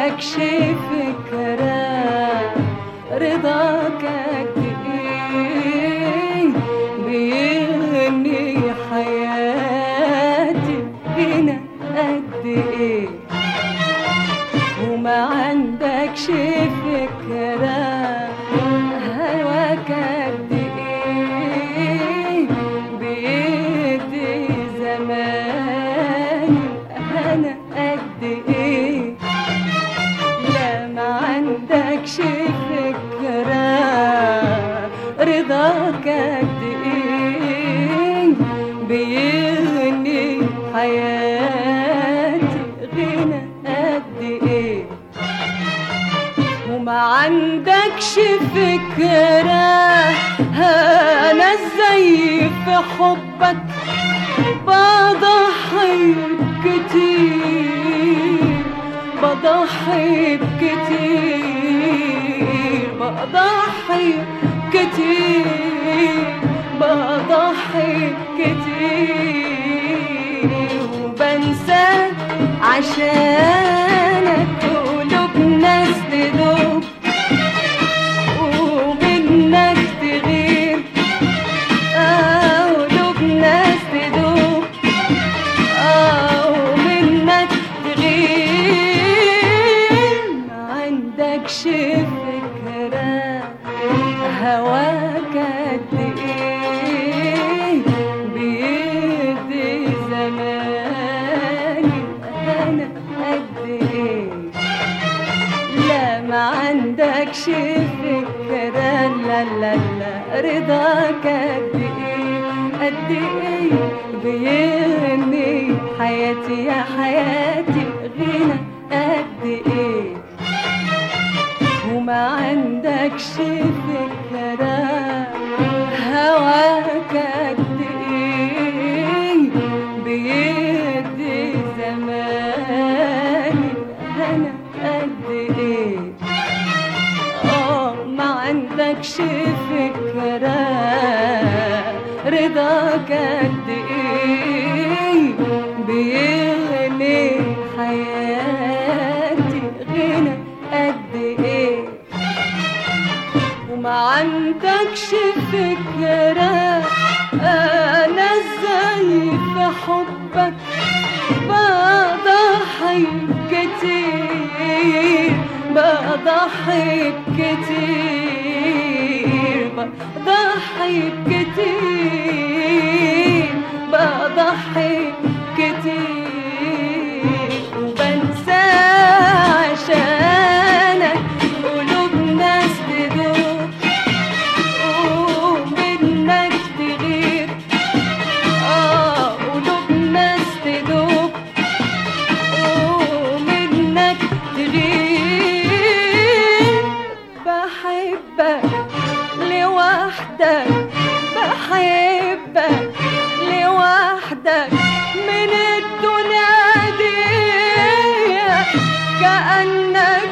عندكش فكرة رضاك قد ايه بيغني حياتي هنا قد ايه وما عندكش فكرة هواك قد ايه بيدي زماني انا قد ايه لا ما عندكش فكرة رضاك قد ايه بيغني حياتي غنى قد ايه وما عندكش فكرة انا ازاي في حبك بضحي كتير بضحي كتير بضحي كتير بضحي كتير وبنسى عشانك قلوب ناس تدوب ومنك تغير آه قلوب ناس تدوب آه ومنك تغير ما عندكش فكرة هواك قد ايه بيدي زماني انا قد ايه لا ما عندكش فكرة لا لا لا رضاك قد ايه قد ايه بيغني حياتي يا حياتي غنى قد ايه وما عندكش فكرة هواك قد ايه بيدي زماني انا قد ايه اه ما عندكش فكرة رضاك قد ايه بيغني حياتي غنى قد ايه وما عندكش فكرة أنا ازاي في حبك بضحي كتير بضحي كتير بضحي كتير بضحي كتير وبنسى عشانك قلوب ناس تدوب ومنك تغير اه قلوب ناس تدوب ومنك تغير بحبك لوحدك بحبك لوحدك من الدنيا دي كأنك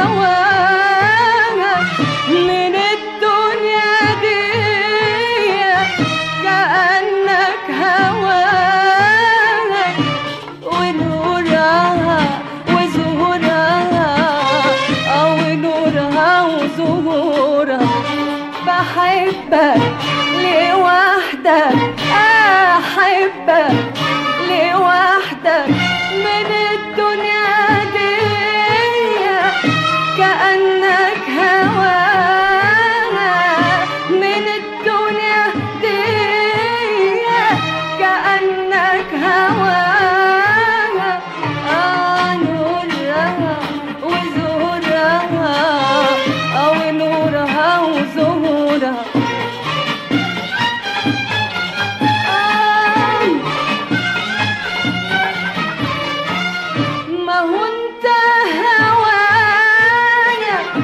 هواك من الدنيا دي كأنك هواك ونورها وزهورها أو نورها وزهورها بحبك لوحدك أحبك لوحدك من الدنيا دي كأنك هوانا من الدنيا دي كأنك هوانا آه نورها وزهورها أو نورها وزهورها آه ما هو انت هوايا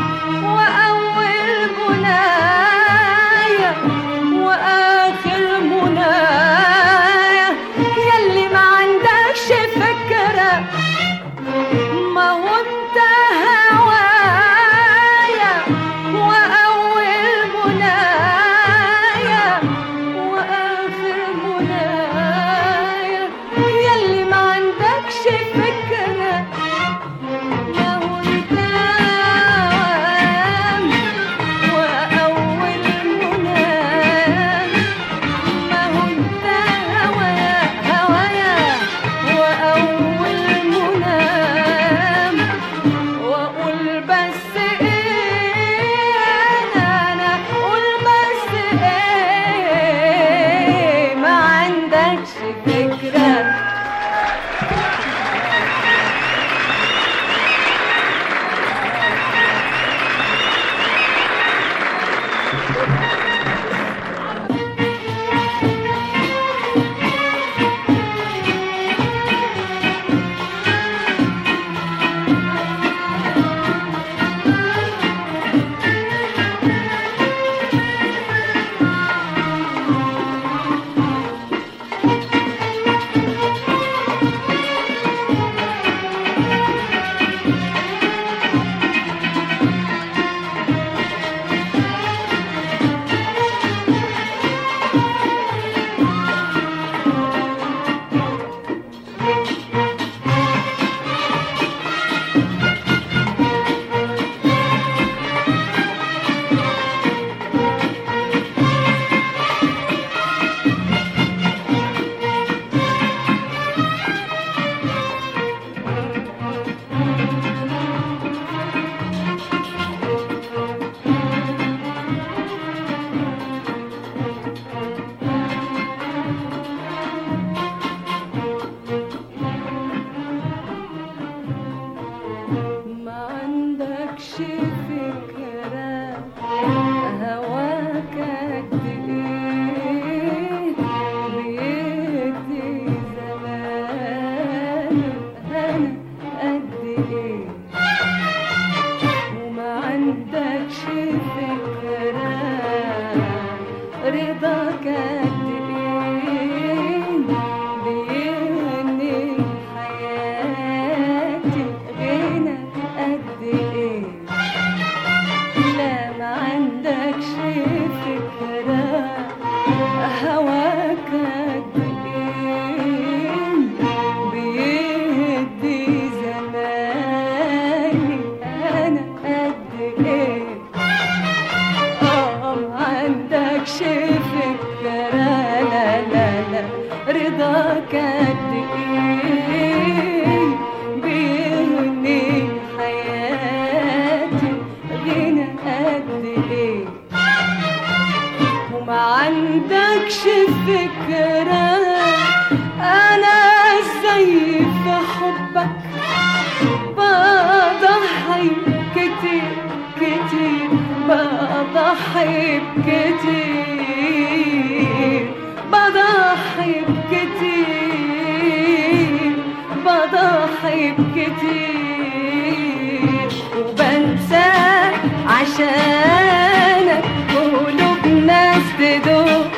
بس ايه انا انا قول بس ايه ما عندكش فكره ما عندكش فكرة هواك قد ايه بيدي زمان انا قد ايه وما عندكش فكرة رضاك قد ايه بيهني حياتي غنى قد ايه لا ما عندكش فكرة هواك قد ايه بيدي زماني انا قد ايه اه ما عندكش فكرة لا لا لا رضاك قد ايه بيهني حياتي غنى قد ايه وما عندكش فكرة أنا ازاي في حبك بضحي كتير كتير بضحي بكتير بضحي بكتير بضحي بكتير وبنسى عشانك قلوب ناس تدوب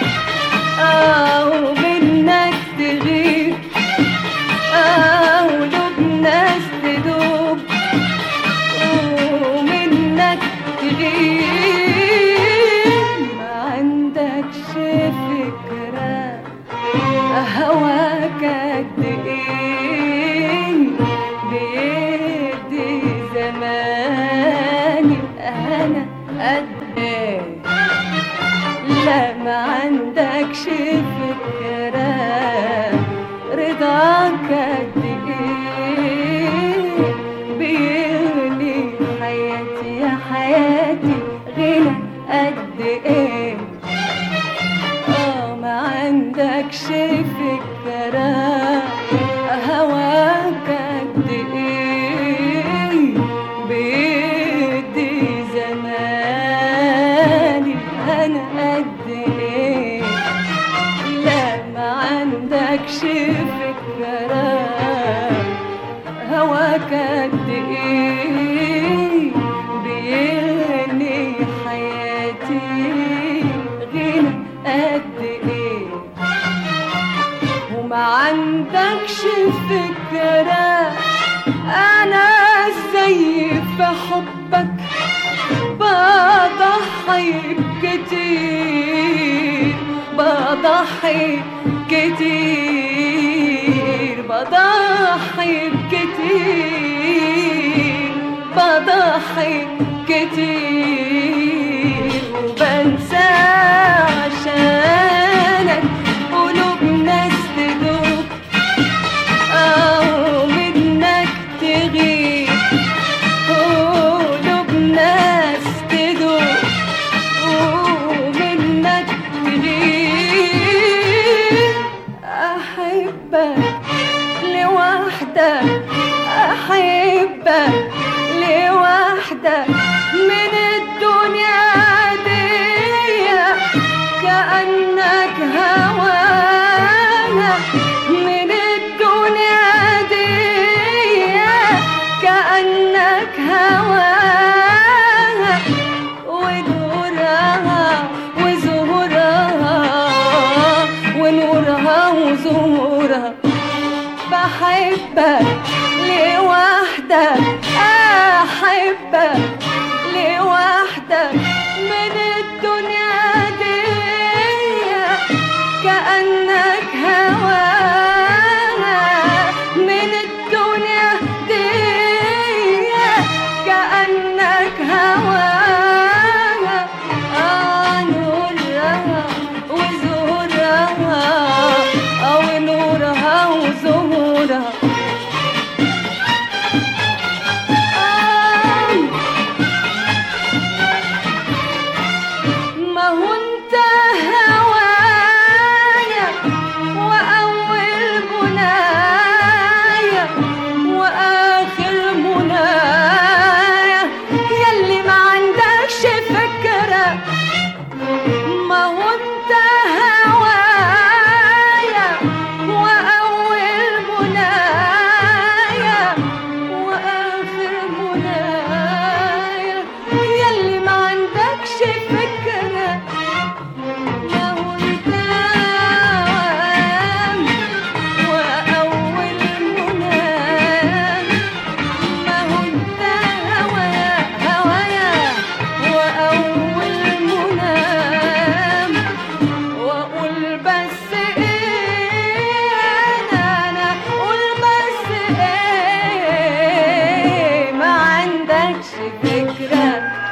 أو منك تغيب قلوب ناس تدوب ومنك تغيب ما عندكش فكرة هواك قد ايه بيدي زماني انا قد ايه لا ما عندكش فكرة رضاك قد ايه بيغني حياتي يا حياتي غنى قد ايه اه ما عندكش فكرة هواك قد ايه بيدي زماني انا قد ايه لا ما عندكش فكرة هواك قد ايه بيغني حياتي غنى قد ايه وما عندكش فكرة أنا ازاي في حبك بضحي كتير بضحي كتير بضحي كتير بضحي كتير وبنسى عشانك قلوب ناس تدوب أو منك تغيب لوحدك من الدنيا دي كأنك هوانا من الدنيا دي كأنك هوانا ونورها وزهورها ونورها وزهورها بحبك لوحدك أحبك لوحدك من الدنيا دي كأنك هوانا من الدنيا دي كأنك هوانا آه نورها وزهورها أو نورها وزهورها آه ما هو انت هوايا واول منايا واخر منايا يلي ما عندكش فكره ما هو انت هوايا واول منايا واخر منايا يلي ما عندكش فكره ما هو انت واول منايا ما هو انت هوايا هوايا واول منام واقول بس ايه انا انا اقول بس ايه ما عندكش فكره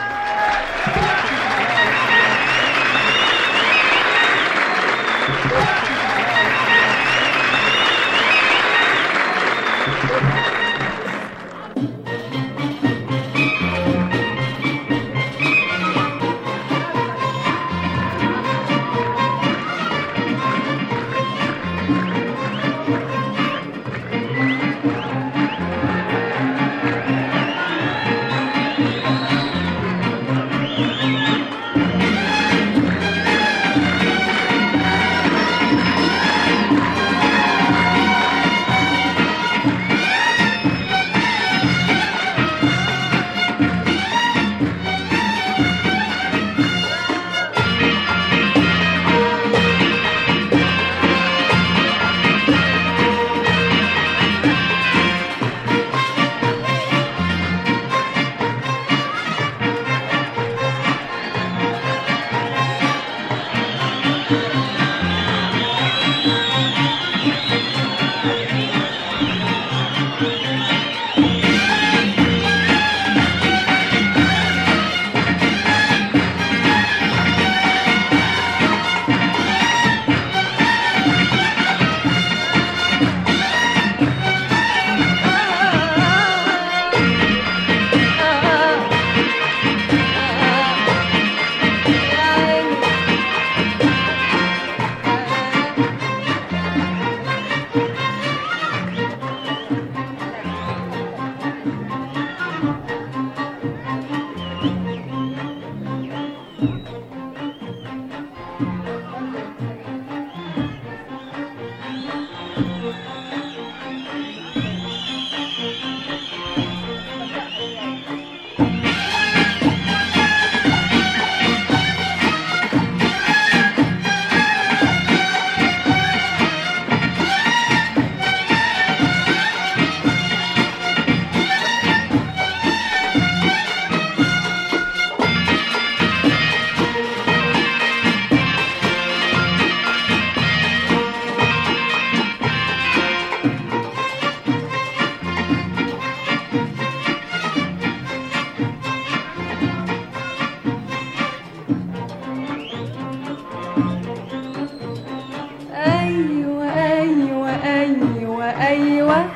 أيوة أيوة أيوة أيوة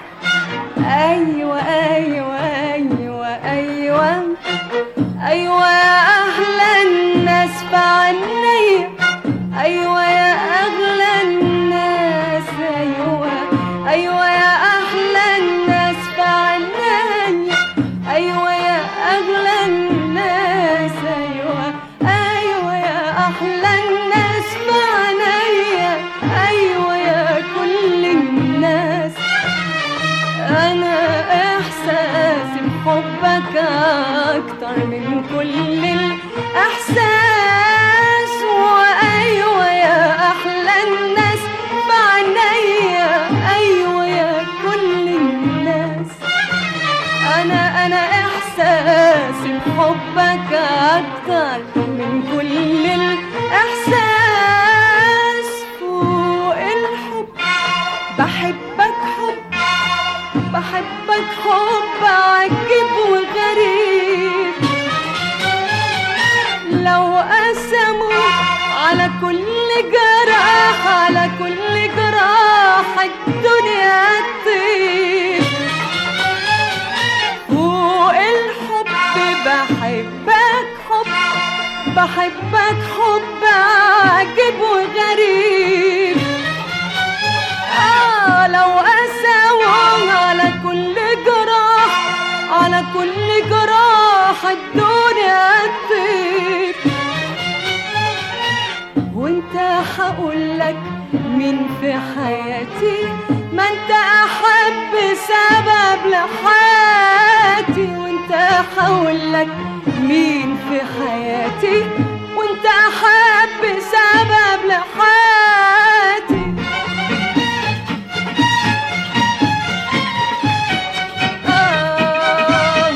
أيوة أيوة أيوة أيوة أيوة يا أحلى الناس في عني أيوة يا أغلى الناس أيوة أيوة يا أحلى الناس في عني أيوة يا أغلى اكتر من كل الاحساس وايوه يا احلى الناس بعنيا ايوه يا كل الناس انا انا احساسي بحبك اكتر من كل الاحساس فوق الحب بحبك حب بحبك حب عجيب وغريب لو قسموا على كل جراح على كل جراح الدنيا تطير فوق الحب بحبك حب بحبك حب عجيب وغريب آه لو قساوم على كل جراح على كل جراح الدنيا تطير وانت هقولك مين في حياتي ما انت احب سبب لحياتي وانت هقولك مين في حياتي وانت احب سبب لحياتي آه.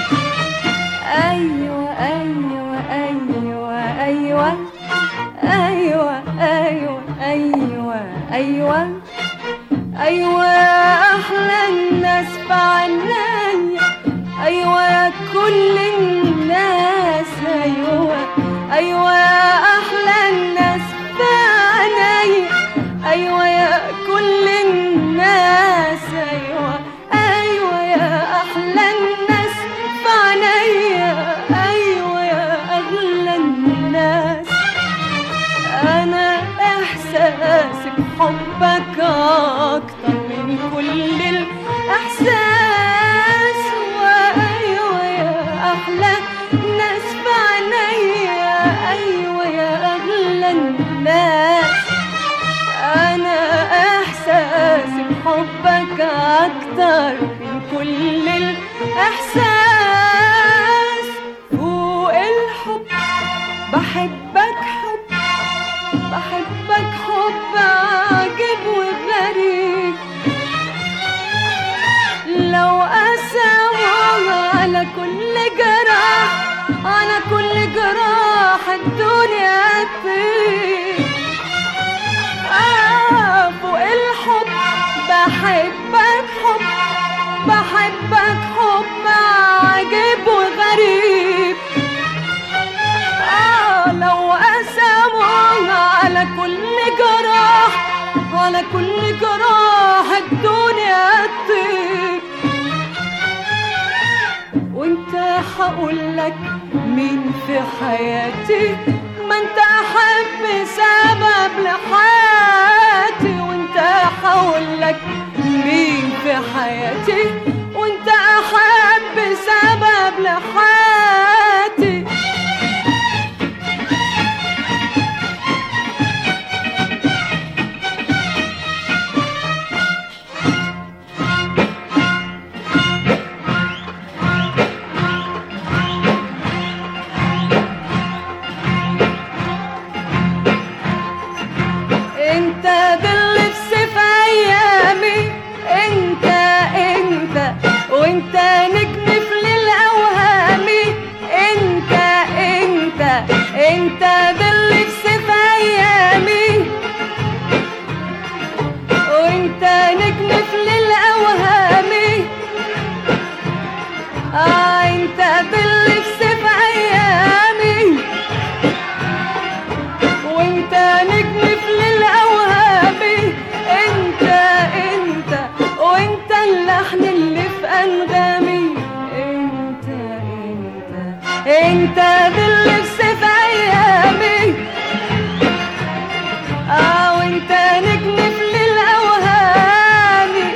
أيوة أيوة أيوة أيوة أيوة أيوة أيوة أيوة أيوة يا أحلى الناس بعناية أيوة يا كل الناس أيوة أيوة يا أحلى الناس بعناية أيوة يا كل الناس أيوة أيوة يا أحلى الناس بعناية أيوة يا أغلى الناس أنا إحساسي بحبك أكتر من كل الإحساس وأيوة يا أحلى ناس بعناية أيوة يا أغلى الناس أنا إحساسي بحبك أكتر من كل الإحساس فوق الحب بحبك حب بحبك حب عجيب وغريب لو أساوم على كل جراح على كل جراح الدنيا تطير آه فوق الحب بحبك حب بحبك حب عجيب وغريب آه لو قسموا على كل جراح على كل جراح الدنيا تطير وانت هقولك مين في حياتي ما انت احب سبب لحياتي وانت هقولك مين في حياتي وانت احب سبب لحياتي انت ضل في سيف ايامي انت انت وانت نجم في ليل اوهامي انت انت انت ضل في سيف ايامي وانت نجم في ليل اوهامي اه انت ضل في سيف ايامي وانت نجم في ليل اوهامي انت انت وانت اللحن اللي في انغامي انت انت انت ظل في سيف ايامي اه وانت نجم في ليل اوهامي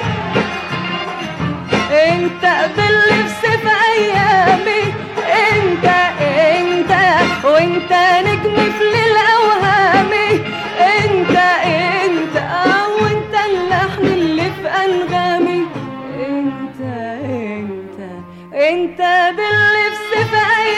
انت ظل في سيف ايامي انت انت وانت نجم في ليل اوهامي انت انت اه وانت اللحن اللي في انغامي انت انت انت ظل في سيف ايامي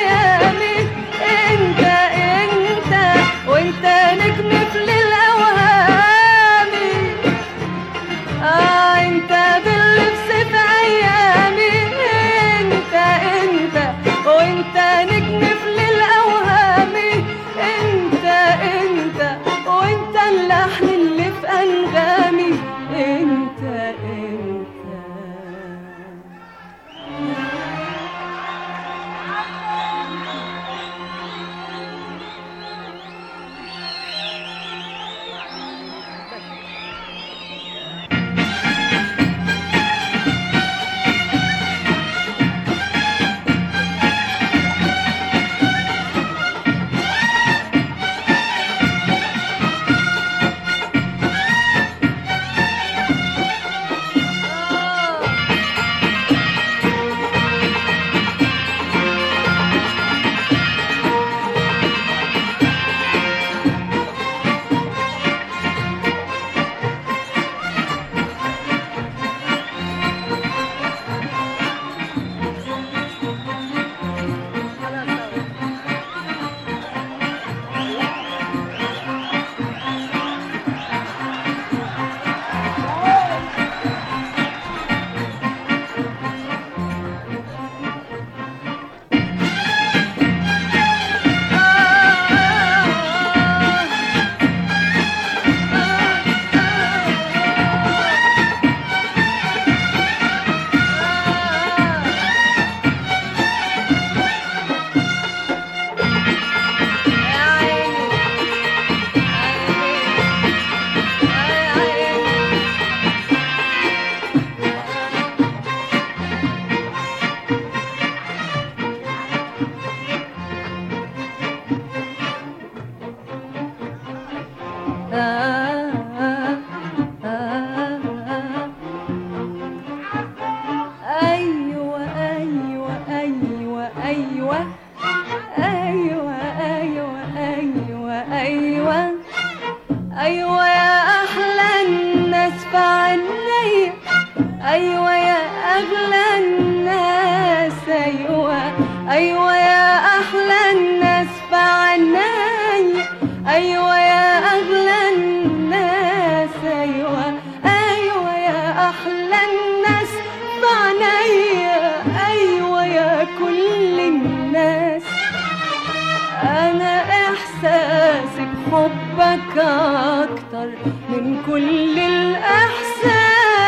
ايوه ايوه ايوه ايوه ايوه ايوه يا احلى الناس في عينيا ايوه يا اغلى الناس ايوه ايوه يا احلى الناس في عينيا ايوه يا اغلى الناس ايوه ايوه يا احلى الناس في عينيا ايوه يا كل الناس انا احساسي بحبك اكتر من كل الاحساس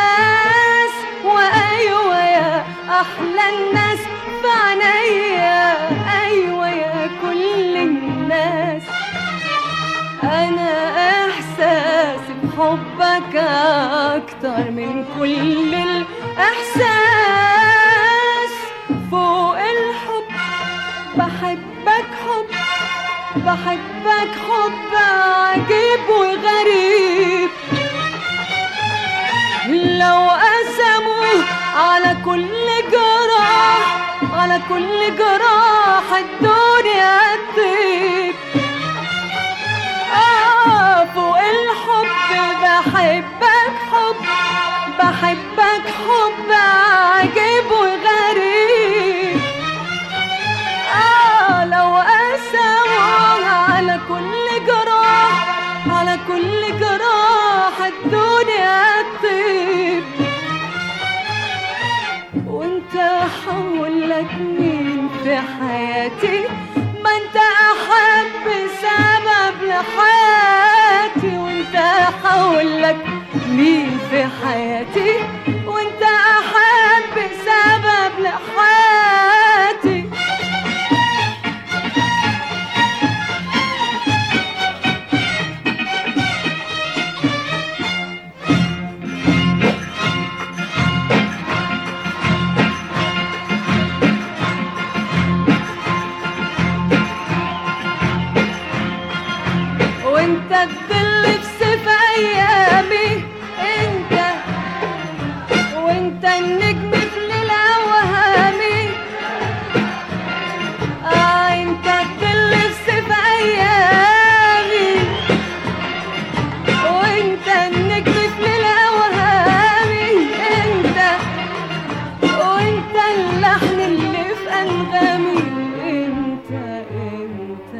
وايوه يا احلى الناس في عينيا ايوه يا كل الناس انا احساسي بحبك اكتر من كل الاحساس فوق الحب بحبك حب بحبك حب عجيب وغريب لو قسموا على كل جراح على كل جراح الدنيا تطيب آه فوق الحب بحبك حب بحبك حب عجيب وغريب آه لو قسموا على كل جراح على كل جراح الدنيا تطيب وانت حول لك مين في حياتي ما انت احب سبب لحياتي وانت حول لك مين في حياتي وانت احب سبب لحياتي وانت الظل في سيف ايامي انت وانت النجم في ليل اوهامي اه انت الظل في سيف ايامي وانت النجم في ليل اوهامي انت وانت اللحن اللي في انغامي انت انت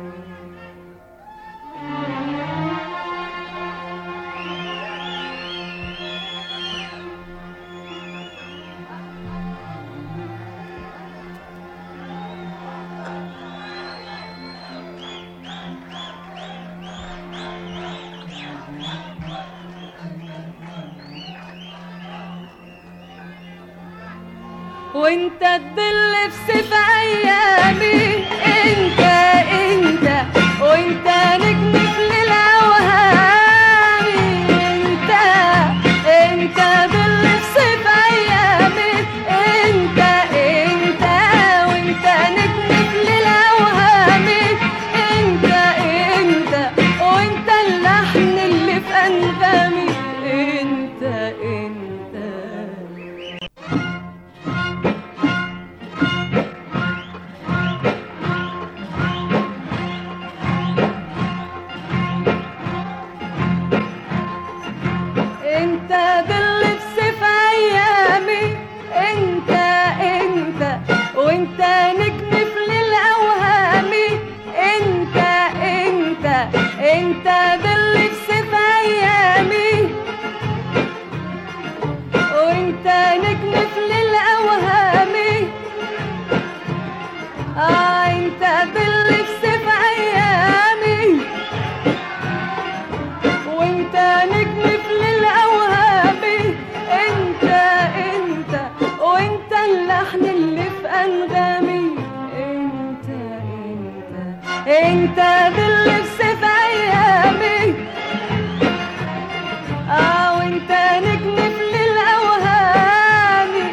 وانت الظل في سيف ايامي انت انت وانت نجم في ليل اوهامي انت انت ظل في سيف ايامي انت انت وانت نجم في ليل اوهامي انت انت وانت اللحن اللي في انغامي انت انت انت ظل في سيف ايامي انت انت وانت نجم في ليل اوهامي انت انت انت ظل في سيف ايامي وانت نجم في ليل اوهامي اه انت ظل في سيف ايامي وانت نجم في ليل اوهامي انت انت وانت اللحن اللي في انغامي انت انت انت ظل في سيف ايامي اه وانت نجم في ليل اوهامي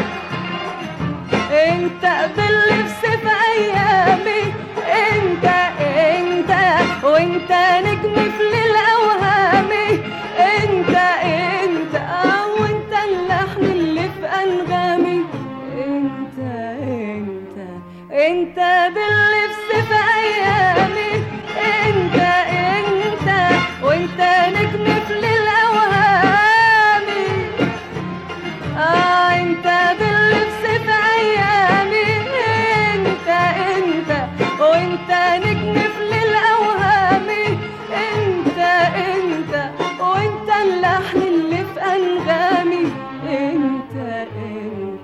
انت ظل في سيف ايامي انت انت وانت نجم في ليل اوهامي انت انت اه وانت اللحن اللي في انغامي انت انت انت ضل في سيف ايامي انت انت وانت نجم في ليل اوهامي اه انت ضل في سيف ايامي انت انت وانت نجم في ليل اوهامي انت انت وانت اللحن اللي في انغامي انت انت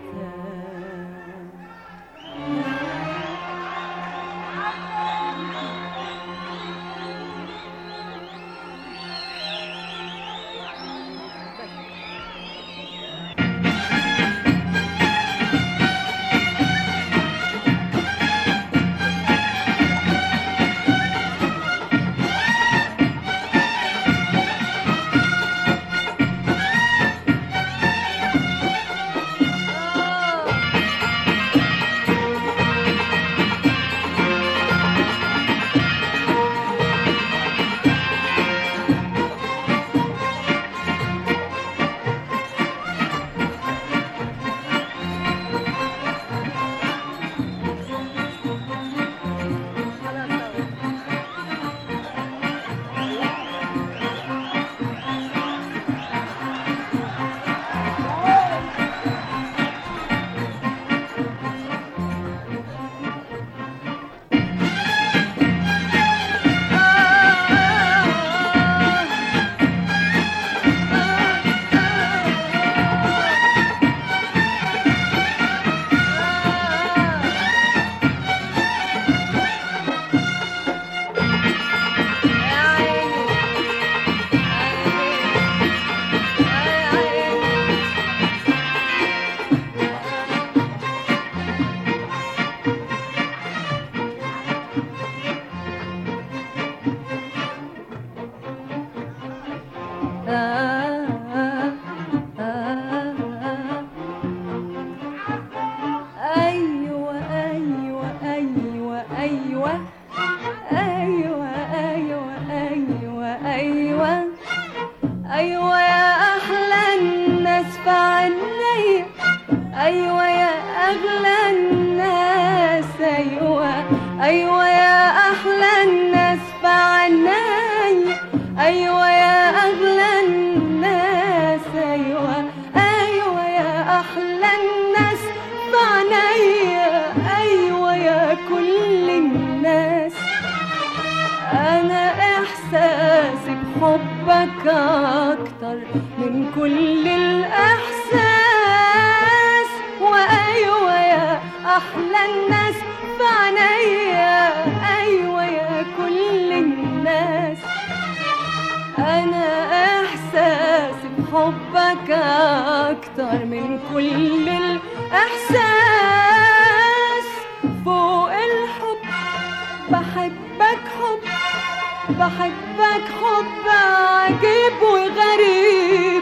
أيوة أيوة أيوة أيوة أيوة أيوة أيوة أيوة أيوة يا أحلى الناس في عينيا أيوة يا أغلى الناس أيوة أيوة يا أحلى الناس في عينيا أيوة يا أغلى الناس أيوة أيوة يا أحلى الناس في عينيا أيوة يا كل الناس أنا إحساسي بحبك أكتر من كل الإحساس وأيوة يا أحلى الناس في عينيا أيوة يا كل الناس أنا إحساسي بحبك أكتر من كل الإحساس فوق الحب بحبك حب بحبك حب عجيب وغريب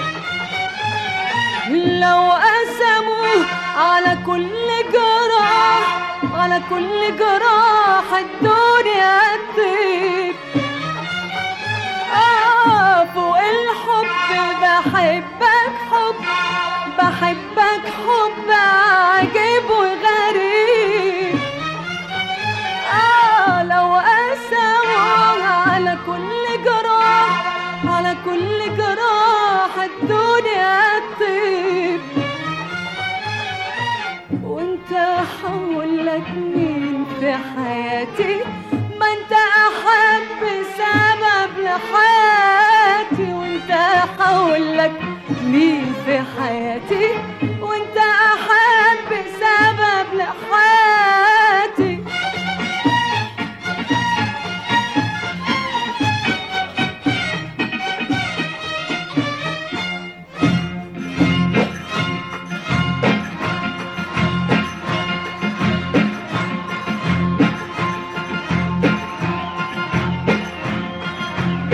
لو قسموا على كل جراح على كل جراح الدنيا تطيب آه فوق الحب بحبك حب بحبك حب عجيب وغريب آه لو قسموا على كل جراح على كل جراح الدنيا تطيب وانت حولك مين في حياتي ما انت احب سبب لحياتي وانت حولك مين في حياتي وانت احب سبب لحياتي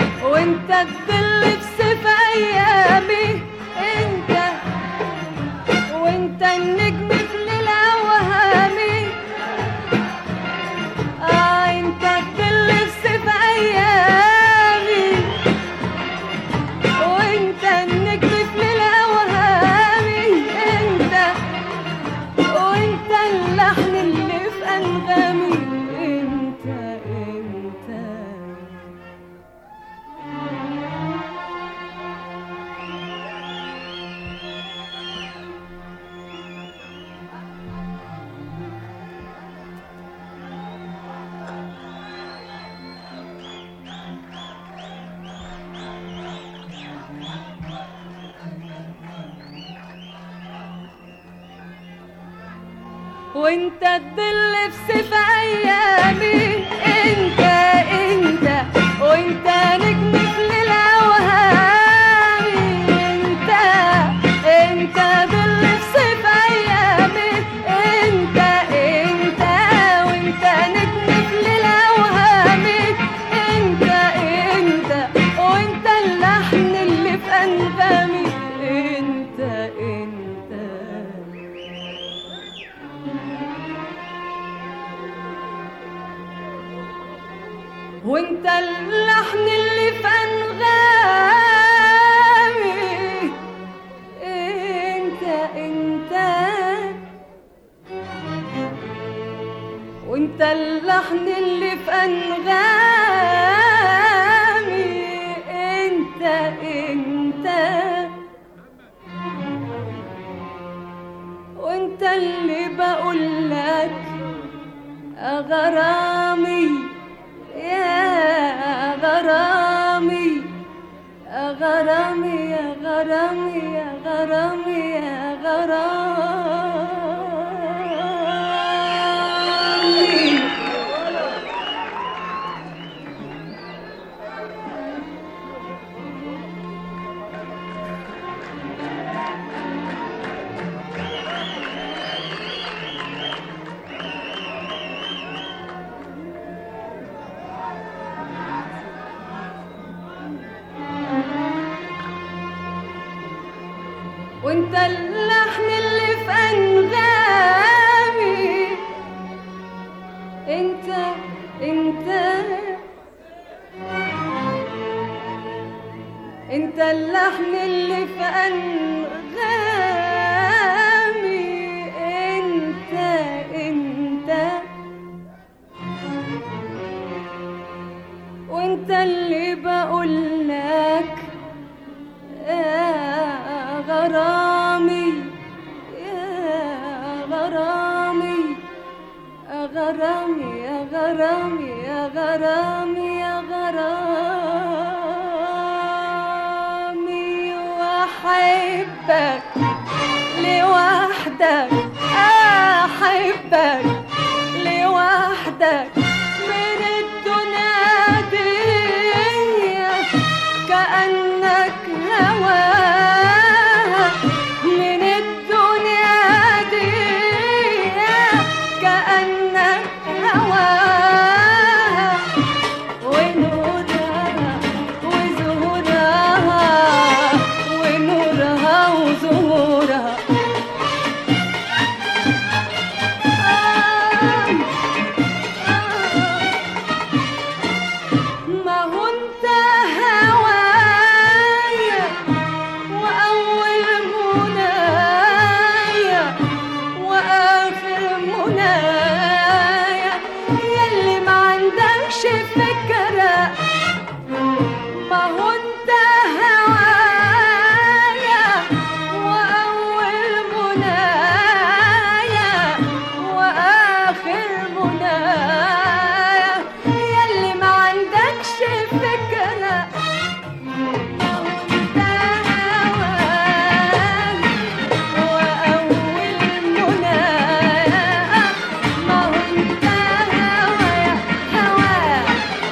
وانت تضل في سيف ايامي انت وانت الظل في سيف ايامي انت انت وانت نجم في ليل اوهامي انت انت ظل في سيف ايامي انت انت وانت نجم في ليل اوهامي انت انت وانت اللحن اللي في انغامي انت انت وانت اللحن اللي في انغامي انت انت وانت اللحن اللي في انغامي انت انت وانت اللي بقول لك غرامي يا غرامي يا غرامي يا غرامي يا غرامي يا غرامي وانت اللحن اللي في انغامي انت انت انت اللحن اللي في انغامي انت انت وانت اللي بقول لك يا غرامي يا غرامي يا غرامي يا غرامي يا غرامي يا غرامي واحبك لوحدك احبك لوحدك من الدنيا دي كأنك هواها من الدنيا دي كأنك هواها ونورها وزهورها ونورها وزهورها آه ما هو انت هوايا واول منايا واخر منايا يلي ما عندكش فكره ما هو انت هوايا واول منايا واخر منايا يلي ما عندكش فكره ما هو انت هوايا واول منايا ما هو انت هوايا هوايا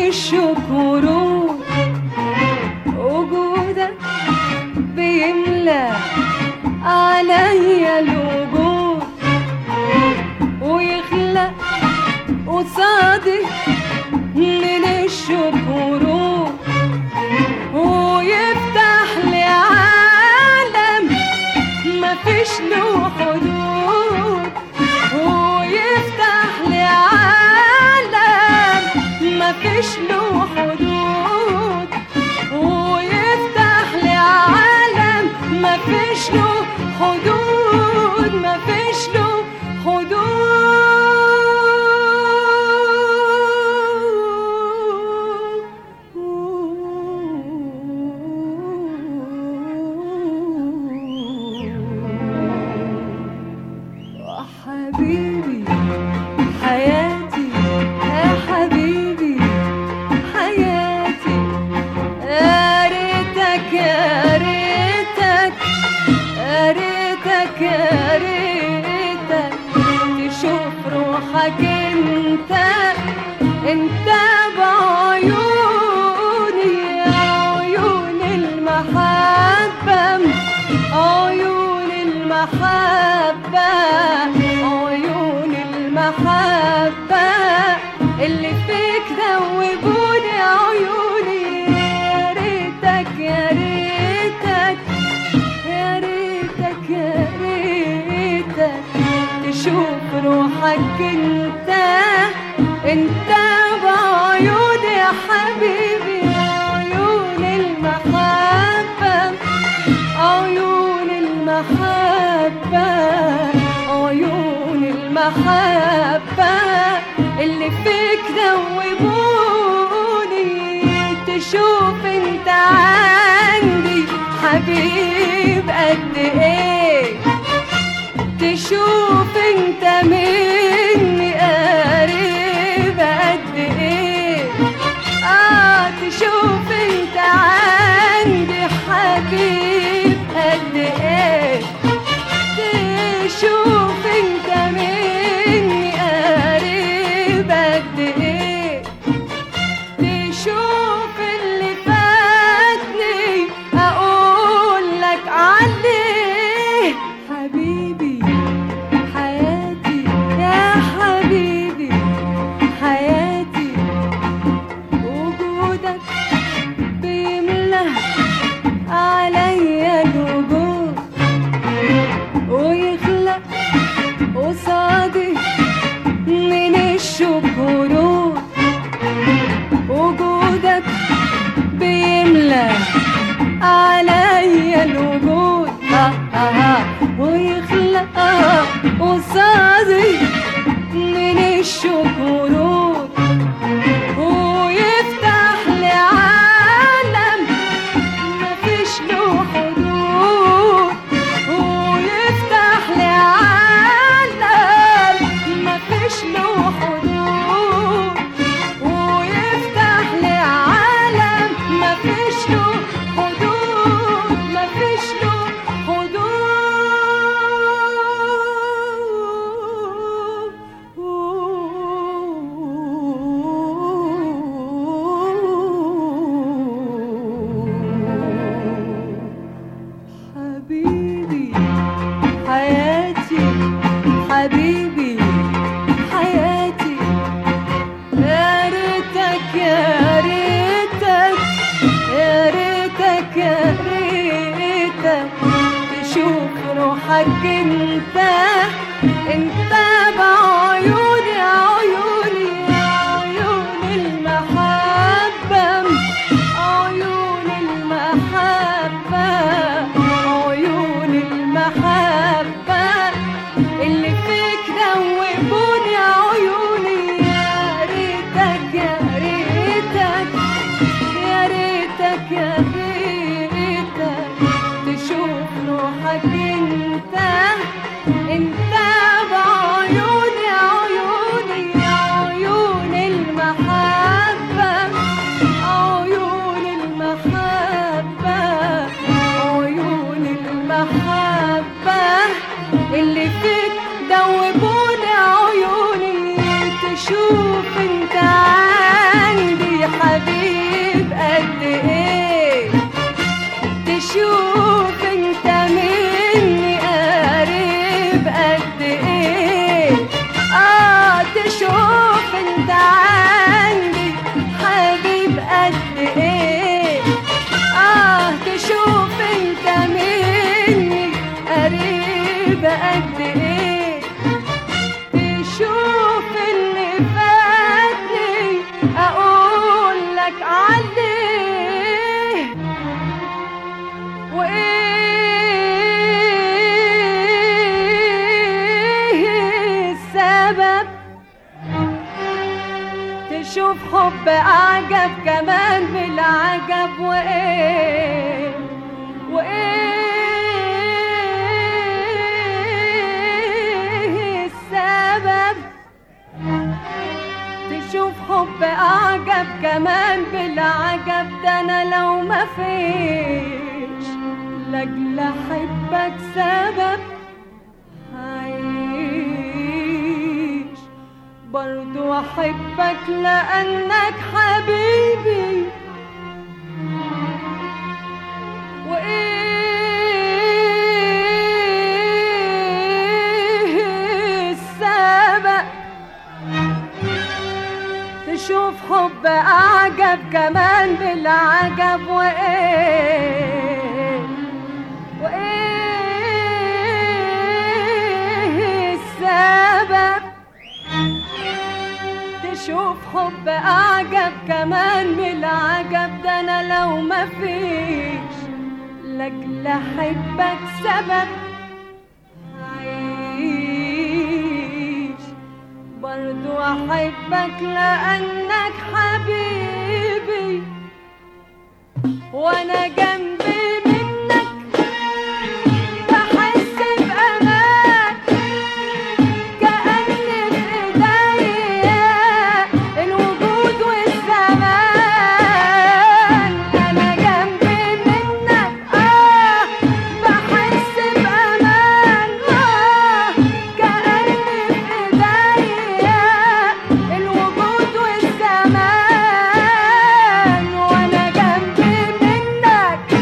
الشوق ورود وجودك بيملى عليا الوجود ويخلق قصادي من الشوق ورود ويفتح لي عالم مفيش له حدود ويفتح لي عالم مفيش له حدود ويفتح لي عالم مفيش له حدود مفيش له حدود حبيبي حياتي يا حبيبي حياتي يا ريتك يا ريتك يا ريتك يا ريتك تشوف روحك انت انت بعيوني عيون المحبة عيون المحبة عيون المحبة اللي فيك ذوبوني عيوني يا ريتك يا ريتك يا ريتك يا ريتك تشوف روحك انت انت بعيوني يا حبيبي عيون المحبة عيون المحبة عيون المحبة اللي فيك ذوبوني تشوف انت عندي حبيب قد ايه تشوف انت مني قريب قد ايه اه تشوف انت عندي حبيب قد ايه تشوف انت مني قريب قد ايه تشوف اللي فاتني اقول لك عليه حبيبي حياتي يا حبيبي حياتي وجودك بيملى عليا الوجود ويخلق قصادي من الشكورود وجودك بيملى عليا الوجود آه آه آه ويخلق آه قصادي من الشكورود ويفتح لي عالم مفيش له حدود ويفتح لي عالم مفيش له حدود ويفتح لي عالم مفيش له حدود مفيش له حدود حبيبي حياتي حبيبي حياتي يا ريتك يا ريتك يا ريتك يا ريتك تشوف روحك انت انت بعيوني عيوني عيون المحبة عيون المحبة عيون المحبة اللي فيك ذوبوني عيوني يا ريتك يا ريتك يا ريتك يا ريتك تشوف روحك انت انت بعيوني عيوني عيون المحبة عيون المحبة عيون المحبة اللي فيك دوبوني عيوني تشوف انت عندي حبيب حب أعجب كمان بالعجب وإيه وإيه السبب تشوف حب أعجب كمان بالعجب ده أنا لو ما فيش لأجل أحبك سبب هعيش برضو أحبك لأنك حبيبي وإيه السبب تشوف حب أعجب كمان بالعجب وإيه وإيه السبب تشوف حب أعجب كمان بالعجب ده أنا لو ما فيش لأجل أحبك سبب عيش برضو أحبك لأنك حبيبي وأنا جنبي منك بحس بأمان كأن في إيديا الوجود والزمان أنا جنبي منك آه بحس بأمان آه كأن في إيديا الوجود والزمان وأنا جنبي منك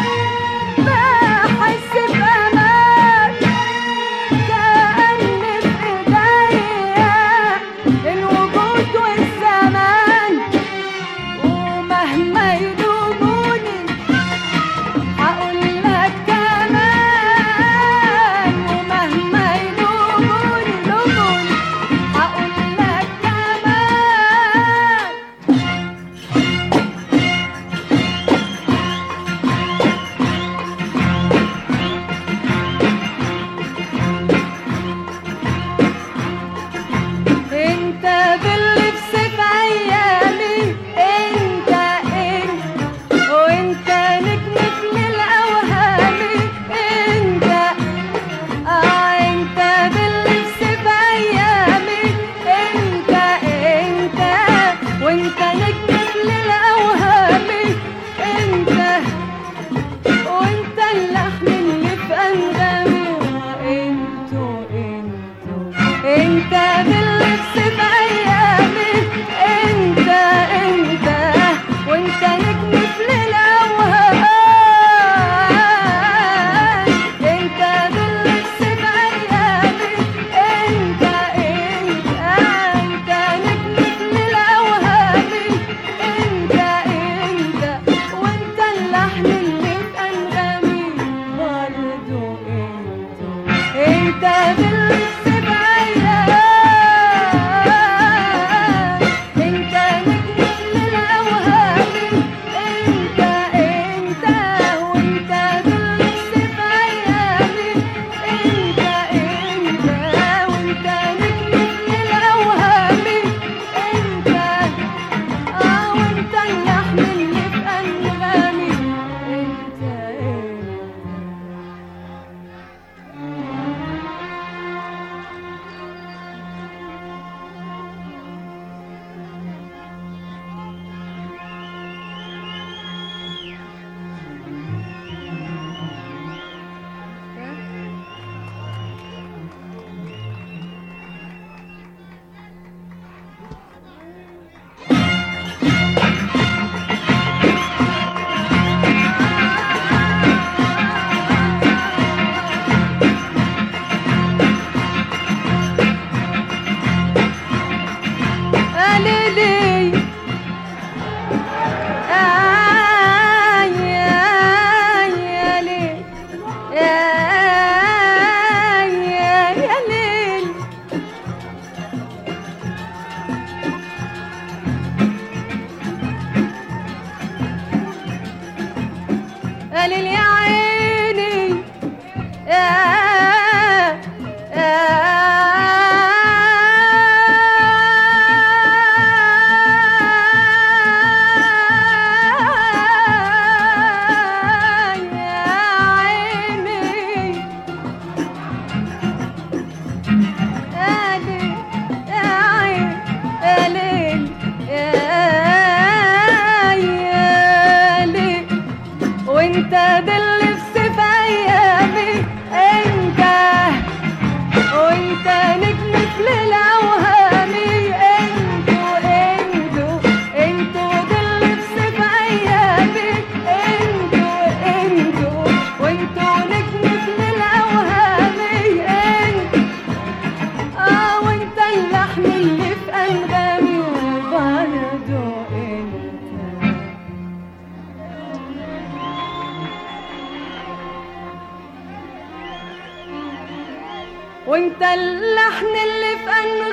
وانت اللحن اللي في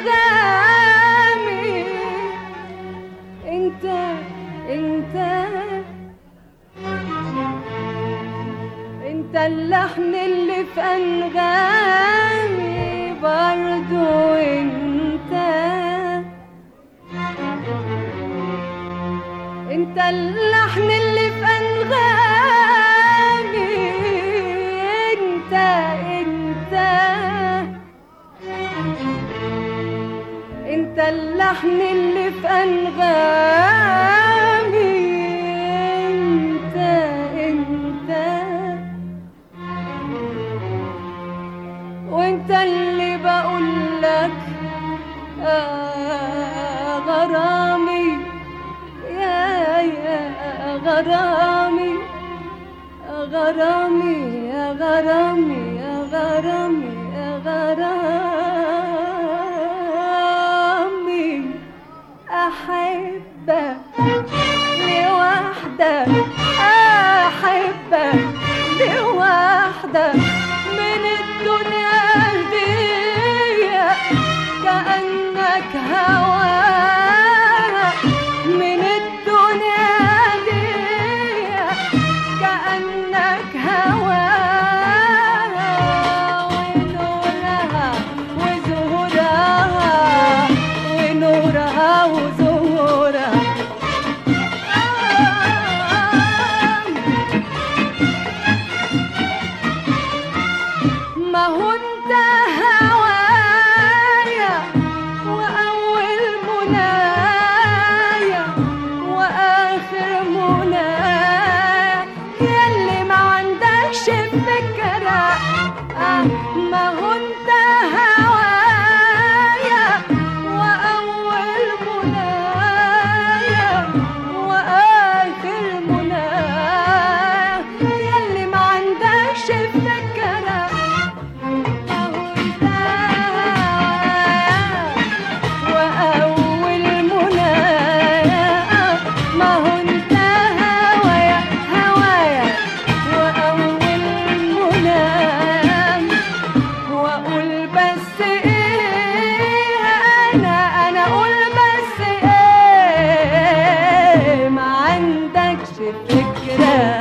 انغامي انت انت انت اللحن اللي في انغامي برضو انت انت اللحن اللي في انغامي انت انت انت اللحن اللي في انغامي انت انت وانت اللي بقول لك آه غرامي يا يا غرامي غرامي يا غرامي يا غرامي يا غرامي أحبك لوحدك أحبك لوحدك من الدنيا دي كأنك هواها من الدنيا دي كأنك هواها ونورها وزهورها ونورها وزهورها ما هو انت هوايا واول منايا واخر منايا ياللي ما عندكش فكره آه، ما هو انت هوايا واول منايا واخر منايا ياللي ما عندكش فكره وأول منايا ما هو انت هوايا هوايا وأول منايا وأقول بس إيه أنا أنا أقول بس إيه ما عندكش فكرة